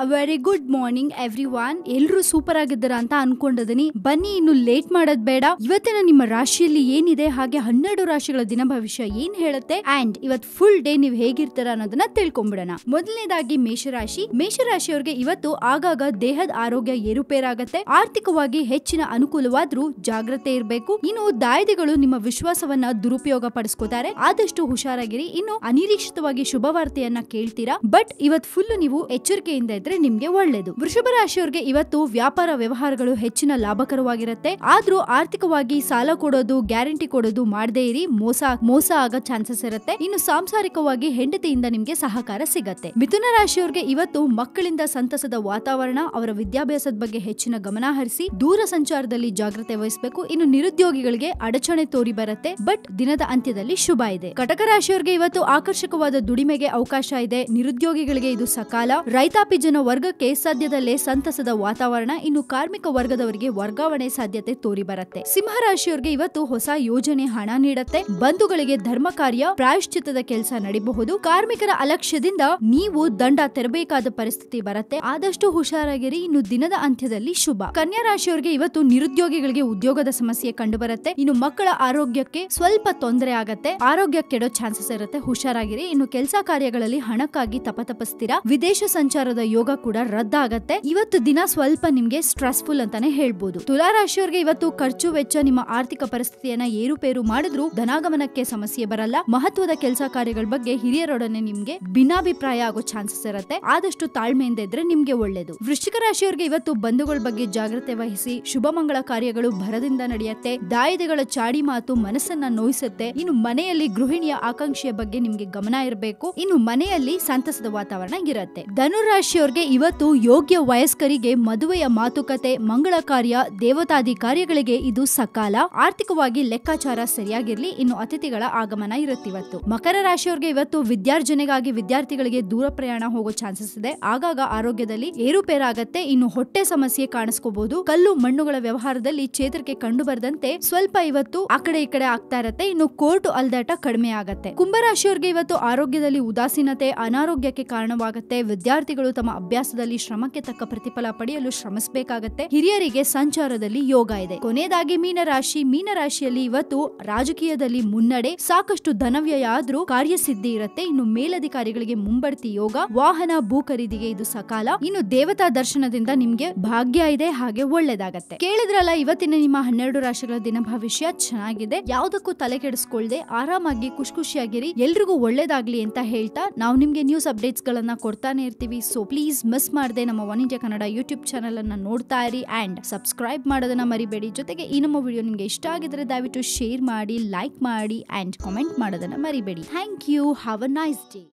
very good morning everyone ಎಲ್ರು super ಆಗಿದ್ದೀರಾ ಅಂತ ಅನ್ಕೊಂಡಿದೀನಿ ಬನ್ನಿ ಇನ್ನು ಲೇಟ್ ಮಾಡೋದ್ ಬೇಡ ಇವತ್ತಿನ ನಿಮ್ಮ ರಾಶಿಯಲ್ಲಿ ಏನಿದೆ ಹಾಗೆ ಹನ್ನೆರಡು ರಾಶಿಗಳ ದಿನ ಭವಿಷ್ಯ ಏನ್ ಹೇಳುತ್ತೆ ಅಂಡ್ ಇವತ್ ಫುಲ್ ಡೇ ನೀವು ಹೇಗಿರ್ತೀರ ಅನ್ನೋದನ್ನ ತಿಳ್ಕೊಂಡ್ಬಿಡೋಣ ಮೊದಲನೇದಾಗಿ ಮೇಷರಾಶಿ ಮೇಷರಾಶಿಯವರಿಗೆ ಇವತ್ತು ಆಗಾಗ ದೇಹದ ಆರೋಗ್ಯ ಏರುಪೇರಾಗತ್ತೆ ಆರ್ಥಿಕವಾಗಿ ಹೆಚ್ಚಿನ ಅನುಕೂಲವಾದ್ರೂ ಜಾಗ್ರತೆ ಇರಬೇಕು ಇನ್ನು ದಾಯದಿಗಳು ನಿಮ್ಮ ವಿಶ್ವಾಸವನ್ನ ದುರುಪಯೋಗ ಪಡಿಸ್ಕೋತಾರೆ ಆದಷ್ಟು ಹುಷಾರಾಗಿರಿ ಇನ್ನು ಅನಿರೀಕ್ಷಿತವಾಗಿ ಶುಭ ವಾರ್ತೆಯನ್ನ ಕೇಳ್ತೀರಾ ಬಟ್ ಇವತ್ ಫುಲ್ ನೀವು ಎಚ್ಚರಿಕೆಯಿಂದ ಇದ್ರೆ ನಿಮ್ಗೆ ಒಳ್ಳೇದು ವೃಷಭ ರಾಶಿಯವರಿಗೆ ಇವತ್ತು ವ್ಯಾಪಾರ ವ್ಯವಹಾರಗಳು ಹೆಚ್ಚಿನ ಲಾಭಕರವಾಗಿರುತ್ತೆ ಆದ್ರೂ ಆರ್ಥಿಕವಾಗಿ ಸಾಲ ಕೊಡೋದು ಗ್ಯಾರಂಟಿ ಕೊಡೋದು ಮಾಡದೇ ಇರಿ ಮೋಸ ಮೋಸ ಆಗೋ ಚಾನ್ಸಸ್ ಇರುತ್ತೆ ಇನ್ನು ಸಾಂಸಾರಿಕವಾಗಿ ಹೆಂಡತಿಯಿಂದ ನಿಮ್ಗೆ ಸಹಕಾರ ಸಿಗತ್ತೆ ಮಿಥುನ ರಾಶಿಯವರಿಗೆ ಇವತ್ತು ಮಕ್ಕಳಿಂದ ಸಂತಸದ ವಾತಾವರಣ ಅವರ ವಿದ್ಯಾಭ್ಯಾಸದ ಬಗ್ಗೆ ಹೆಚ್ಚಿನ ಗಮನ ಹರಿಸಿ ದೂರ ಸಂಚಾರದಲ್ಲಿ ಜಾಗ್ರತೆ ವಹಿಸಬೇಕು ಇನ್ನು ನಿರುದ್ಯೋಗಿಗಳಿಗೆ ಅಡಚಣೆ ತೋರಿ ಬರುತ್ತೆ ಬಟ್ ದಿನದ ಅಂತ್ಯದಲ್ಲಿ ಶುಭ ಇದೆ ಕಟಕ ರಾಶಿಯವರಿಗೆ ಇವತ್ತು ಆಕರ್ಷಕವಾದ ದುಡಿಮೆಗೆ ಅವಕಾಶ ಇದೆ ನಿರುದ್ಯೋಗಿಗಳಿಗೆ ಇದು ಸಕಾಲ ರೈತಾಪಿ ಜನ ವರ್ಗಕ್ಕೆ ಸದ್ಯದಲ್ಲೇ ಸಂತಸದ ವಾತಾವರಣ ಇನ್ನು ಕಾರ್ಮಿಕ ವರ್ಗದವರಿಗೆ ವರ್ಗಾವಣೆ ಸಾಧ್ಯತೆ ತೋರಿ ಬರುತ್ತೆ ಸಿಂಹ ರಾಶಿಯವರಿಗೆ ಇವತ್ತು ಹೊಸ ಯೋಜನೆ ಹಣ ನೀಡತ್ತೆ ಬಂಧುಗಳಿಗೆ ಧರ್ಮ ಕಾರ್ಯ ಪ್ರಾಯಶ್ಚಿತ್ತದ ಕೆಲಸ ನಡಿಬಹುದು ಕಾರ್ಮಿಕರ ಅಲಕ್ಷ್ಯದಿಂದ ನೀವು ದಂಡ ತೆರಬೇಕಾದ ಪರಿಸ್ಥಿತಿ ಬರುತ್ತೆ ಆದಷ್ಟು ಹುಷಾರಾಗಿರಿ ಇನ್ನು ದಿನದ ಅಂತ್ಯದಲ್ಲಿ ಶುಭ ಕನ್ಯಾ ರಾಶಿಯವರಿಗೆ ಇವತ್ತು ನಿರುದ್ಯೋಗಿಗಳಿಗೆ ಉದ್ಯೋಗದ ಸಮಸ್ಯೆ ಕಂಡು ಬರುತ್ತೆ ಇನ್ನು ಮಕ್ಕಳ ಆರೋಗ್ಯಕ್ಕೆ ಸ್ವಲ್ಪ ತೊಂದರೆ ಆಗತ್ತೆ ಆರೋಗ್ಯ ಕೆಡೋ ಚಾನ್ಸಸ್ ಇರುತ್ತೆ ಹುಷಾರಾಗಿರಿ ಇನ್ನು ಕೆಲಸ ಕಾರ್ಯಗಳಲ್ಲಿ ಹಣಕ್ಕಾಗಿ ತಪತಪಿಸ್ತೀರಾ ವಿದೇಶ ಸಂಚಾರದ ಯೋಗ ಕೂಡ ರದ್ದಾಗತ್ತೆ ಇವತ್ತು ದಿನ ಸ್ವಲ್ಪ ನಿಮ್ಗೆ ಸ್ಟ್ರೆಸ್ಫುಲ್ ಅಂತಾನೆ ಹೇಳ್ಬೋದು ತುಲಾ ರಾಶಿಯವರಿಗೆ ಇವತ್ತು ಖರ್ಚು ವೆಚ್ಚ ನಿಮ್ಮ ಆರ್ಥಿಕ ಪರಿಸ್ಥಿತಿಯನ್ನ ಏರುಪೇರು ಮಾಡಿದ್ರೂ ಧನಾಗಮನಕ್ಕೆ ಸಮಸ್ಯೆ ಬರಲ್ಲ ಮಹತ್ವದ ಕೆಲಸ ಕಾರ್ಯಗಳ ಬಗ್ಗೆ ಹಿರಿಯರೊಡನೆ ನಿಮ್ಗೆ ಭಿನ್ನಾಭಿಪ್ರಾಯ ಆಗೋ ಚಾನ್ಸಸ್ ಇರುತ್ತೆ ಆದಷ್ಟು ತಾಳ್ಮೆಯಿಂದ ಇದ್ರೆ ನಿಮ್ಗೆ ಒಳ್ಳೇದು ವೃಶ್ಚಿಕ ರಾಶಿಯವರಿಗೆ ಇವತ್ತು ಬಂಧುಗಳ ಬಗ್ಗೆ ಜಾಗ್ರತೆ ವಹಿಸಿ ಶುಭ ಮಂಗಳ ಕಾರ್ಯಗಳು ಭರದಿಂದ ನಡೆಯುತ್ತೆ ದಾಯದೆಗಳ ಚಾಡಿ ಮಾತು ಮನಸ್ಸನ್ನ ನೋಯಿಸುತ್ತೆ ಇನ್ನು ಮನೆಯಲ್ಲಿ ಗೃಹಿಣಿಯ ಆಕಾಂಕ್ಷೆಯ ಬಗ್ಗೆ ನಿಮ್ಗೆ ಗಮನ ಇರಬೇಕು ಇನ್ನು ಮನೆಯಲ್ಲಿ ಸಂತಸದ ವಾತಾವರಣ ಇರುತ್ತೆ ಧನುರಾಶಿಯವರಿಗೆ ಇವತ್ತು ಯೋಗ್ಯ ವಯಸ್ಕರಿಗೆ ಮದುವೆಯ ಮಾತುಕತೆ ಮಂಗಳ ಕಾರ್ಯ ದೇವತಾದಿ ಕಾರ್ಯಗಳಿಗೆ ಇದು ಸಕಾಲ ಆರ್ಥಿಕವಾಗಿ ಲೆಕ್ಕಾಚಾರ ಸರಿಯಾಗಿರ್ಲಿ ಇನ್ನು ಅತಿಥಿಗಳ ಆಗಮನ ಇರುತ್ತೆ ಇವತ್ತು ಮಕರ ರಾಶಿಯವರಿಗೆ ಇವತ್ತು ವಿದ್ಯಾರ್ಜನೆಗಾಗಿ ವಿದ್ಯಾರ್ಥಿಗಳಿಗೆ ದೂರ ಪ್ರಯಾಣ ಹೋಗೋ ಚಾನ್ಸಸ್ ಇದೆ ಆಗಾಗ ಆರೋಗ್ಯದಲ್ಲಿ ಏರುಪೇರಾಗತ್ತೆ ಇನ್ನು ಹೊಟ್ಟೆ ಸಮಸ್ಯೆ ಕಾಣಿಸ್ಕೋಬಹುದು ಕಲ್ಲು ಮಣ್ಣುಗಳ ವ್ಯವಹಾರದಲ್ಲಿ ಚೇತರಿಕೆ ಕಂಡು ಬರದಂತೆ ಸ್ವಲ್ಪ ಇವತ್ತು ಆ ಕಡೆ ಈ ಕಡೆ ಆಗ್ತಾ ಇರತ್ತೆ ಇನ್ನು ಕೋರ್ಟ್ ಅಲ್ದಾಟ ಕಡಿಮೆ ಆಗತ್ತೆ ಕುಂಭರಾಶಿಯವರಿಗೆ ಇವತ್ತು ಆರೋಗ್ಯದಲ್ಲಿ ಉದಾಸೀನತೆ ಅನಾರೋಗ್ಯಕ್ಕೆ ಕಾರಣವಾಗುತ್ತೆ ವಿದ್ಯಾರ್ಥಿಗಳು ತಮ್ಮ ಅಭ್ಯಾಸದಲ್ಲಿ ಶ್ರಮಕ್ಕೆ ತಕ್ಕ ಪ್ರತಿಫಲ ಪಡೆಯಲು ಶ್ರಮಿಸಬೇಕಾಗತ್ತೆ ಹಿರಿಯರಿಗೆ ಸಂಚಾರದಲ್ಲಿ ಯೋಗ ಇದೆ ಕೊನೆಯದಾಗಿ ಮೀನರಾಶಿ ಮೀನರಾಶಿಯಲ್ಲಿ ಇವತ್ತು ರಾಜಕೀಯದಲ್ಲಿ ಮುನ್ನಡೆ ಸಾಕಷ್ಟು ಧನವ್ಯಯ ಆದ್ರೂ ಕಾರ್ಯಸಿದ್ಧಿ ಇರುತ್ತೆ ಇನ್ನು ಮೇಲಧಿಕಾರಿಗಳಿಗೆ ಮುಂಬಡ್ತಿ ಯೋಗ ವಾಹನ ಭೂ ಖರೀದಿಗೆ ಇದು ಸಕಾಲ ಇನ್ನು ದೇವತಾ ದರ್ಶನದಿಂದ ನಿಮ್ಗೆ ಭಾಗ್ಯ ಇದೆ ಹಾಗೆ ಒಳ್ಳೇದಾಗತ್ತೆ ಕೇಳಿದ್ರಲ್ಲ ಇವತ್ತಿನ ನಿಮ್ಮ ಹನ್ನೆರಡು ರಾಶಿಗಳ ದಿನ ಭವಿಷ್ಯ ಚೆನ್ನಾಗಿದೆ ಯಾವ್ದಕ್ಕೂ ತಲೆ ಕೆಡಿಸ್ಕೊಳ್ದೆ ಆರಾಮಾಗಿ ಖುಷಿ ಖುಷಿಯಾಗಿರಿ ಎಲ್ರಿಗೂ ಒಳ್ಳೇದಾಗ್ಲಿ ಅಂತ ಹೇಳ್ತಾ ನಾವು ನಿಮ್ಗೆ ನ್ಯೂಸ್ ಅಪ್ಡೇಟ್ಸ್ ಗಳನ್ನ ಕೊಡ್ತಾನೆ ಇರ್ತೀವಿ ಸೊ ಪ್ಲೀಸ್ ಮಿಸ್ ಮಾಡದೆ ನಮ್ಮ one India Kannada YouTube channel ಅನ್ನ ನೋಡ್ತಾ ಇರಿ ಅಂಡ್ ಸಬ್ಸ್ಕ್ರೈಬ್ ಮಾಡೋದನ್ನ ಮರಿಬೇಡಿ ಜೊತೆಗೆ ಈ ನಮ್ಮ ವಿಡಿಯೋ ನಿಮ್ಗೆ ಇಷ್ಟ ಆಗಿದ್ರೆ ದಯವಿಟ್ಟು ಶೇರ್ ಮಾಡಿ ಲೈಕ್ ಮಾಡಿ ಅಂಡ್ ಕಾಮೆಂಟ್ ಮಾಡೋದನ್ನ ಮರಿಬೇಡಿ thank you have a nice day